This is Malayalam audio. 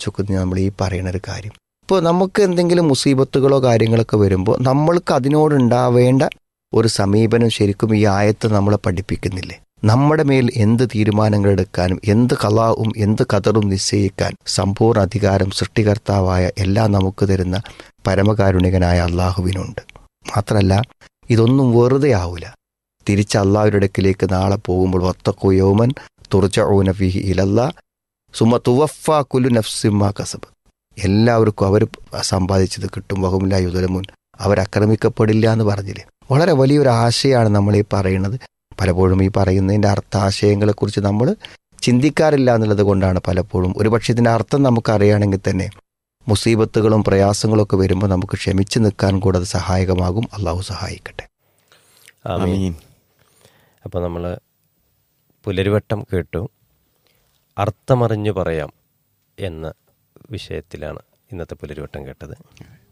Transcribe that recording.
ആലോചിച്ചൊക്കെ നമ്മൾ ഈ പറയുന്ന ഒരു കാര്യം ഇപ്പോൾ നമുക്ക് എന്തെങ്കിലും മുസീബത്തുകളോ കാര്യങ്ങളൊക്കെ വരുമ്പോൾ നമ്മൾക്ക് അതിനോടുണ്ടാവേണ്ട ഒരു സമീപനം ശരിക്കും ഈ ആയത്ത് നമ്മളെ പഠിപ്പിക്കുന്നില്ലേ നമ്മുടെ മേൽ എന്ത് തീരുമാനങ്ങൾ എടുക്കാനും എന്ത് കലാവും എന്ത് കതറും നിശ്ചയിക്കാൻ സമ്പൂർണ്ണ അധികാരം സൃഷ്ടികർത്താവായ എല്ലാം നമുക്ക് തരുന്ന പരമകാരുണികനായ അള്ളാഹുവിനുണ്ട് മാത്രമല്ല ഇതൊന്നും വെറുതെ ആവൂല തിരിച്ച് അള്ളാഹുവിൻ്റെ അടുക്കിലേക്ക് നാളെ പോകുമ്പോൾ ഒത്തക്കു യോമൻ തുറച്ച ഫിഹി ഇലല്ല സുമ തുവഫ കുലു നഫ്സിമ കസബ് എല്ലാവർക്കും അവർ സമ്പാദിച്ചത് കിട്ടും വഹുമില്ല യുദലമുൻ അവരക്രമിക്കപ്പെടില്ല എന്ന് പറഞ്ഞില്ലേ വളരെ വലിയൊരു ആശയമാണ് നമ്മൾ ഈ പറയുന്നത് പലപ്പോഴും ഈ പറയുന്നതിൻ്റെ അർത്ഥാശയങ്ങളെക്കുറിച്ച് നമ്മൾ ചിന്തിക്കാറില്ല എന്നുള്ളത് കൊണ്ടാണ് പലപ്പോഴും ഒരുപക്ഷെ ഇതിൻ്റെ അർത്ഥം നമുക്കറിയുകയാണെങ്കിൽ തന്നെ മുസീബത്തുകളും പ്രയാസങ്ങളും ഒക്കെ വരുമ്പോൾ നമുക്ക് ക്ഷമിച്ചു നിൽക്കാൻ കൂടെ അത് സഹായകമാകും അള്ളാഹു സഹായിക്കട്ടെ ആമീൻ ആമീൻ അപ്പോൾ നമ്മൾ പുലരിവട്ടം കേട്ടു അർത്ഥമറിഞ്ഞു പറയാം എന്ന വിഷയത്തിലാണ് ഇന്നത്തെ പുലരിവട്ടം കേട്ടത്